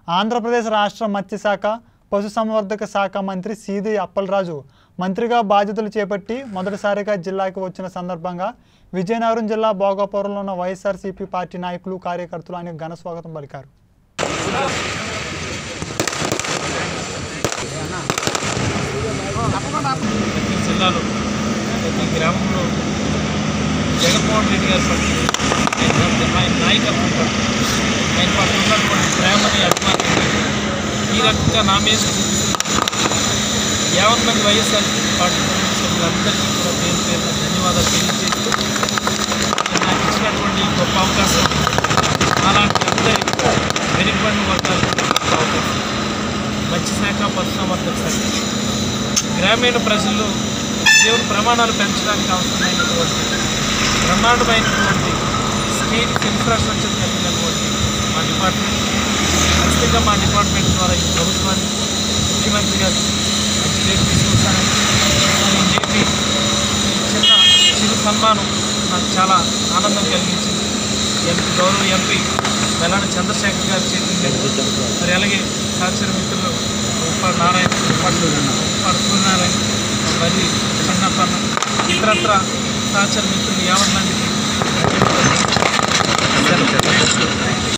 ఆంధ్రప్రదేశ్ రాష్ట్ర మత్స్యశాఖ పశుసంవర్ధక శాఖ మంత్రి సీది అప్పలరాజు మంత్రిగా బాధ్యతలు చేపట్టి మొదటిసారిగా జిల్లాకి వచ్చిన సందర్భంగా విజయనగరం జిల్లా భోగాపురంలో ఉన్న వైఎస్ఆర్సీపీ పార్టీ నాయకులు కార్యకర్తలు ఆయనకు ఘన స్వాగతం పలికారు ప్రతి జిల్లాలో ప్రతి గ్రామంలో జగన్మోహన్ రెడ్డి గారి పట్ల ఆయన ఆయన నాయకత్వం పట్ల ఆయన పట్ల ఉన్నటువంటి ప్రేమని అభిమానాన్ని ఈ రకంగా నా మీద చూపిస్తూ యావన్ మంది వైఎస్ఆర్ పార్టీ కుటుంబ సభ్యులందరికీ కూడా పేరు పేరు ధన్యవాదాలు తెలియజేస్తూ ఆయన నాకు ఇచ్చినటువంటి ఈ గొప్ప అవకాశం అలాంటి అందరి వెనుకబడిన వర్గాలకు అవకాశం మత్స్యశాఖ పశుసంవర్ధక శాఖ గ్రామీణ ప్రజల్లో జీవన ప్రమాణాలు పెంచడానికి అవసరమైనటువంటి బ్రహ్మాండమైనటువంటి స్కీమ్ ఇన్ఫ్రాస్ట్రక్చర్ కలిగినటువంటి మా డిపార్ట్మెంట్ ఖచ్చితంగా మా డిపార్ట్మెంట్ ద్వారా ఈ ప్రభుత్వాన్ని ముఖ్యమంత్రి గారు మంచి రేటు తీసుకొస్తానని ఈ నేటి చిన్న చిరు సన్మానం నాకు చాలా ఆనందం కలిగించింది ఎంపీ గౌరవ ఎంపీ వెల్లాడి చంద్రశేఖర్ గారి చేతి మరి అలాగే సహచర మిత్రులు ఉప్పాడు నారాయణ ఉప్పాడు ఉప్పాడు సూర్యనారాయణ మరి చిన్నప్పన్న ఇతరత్ర సహచర మిత్రులు యావన్ మందికి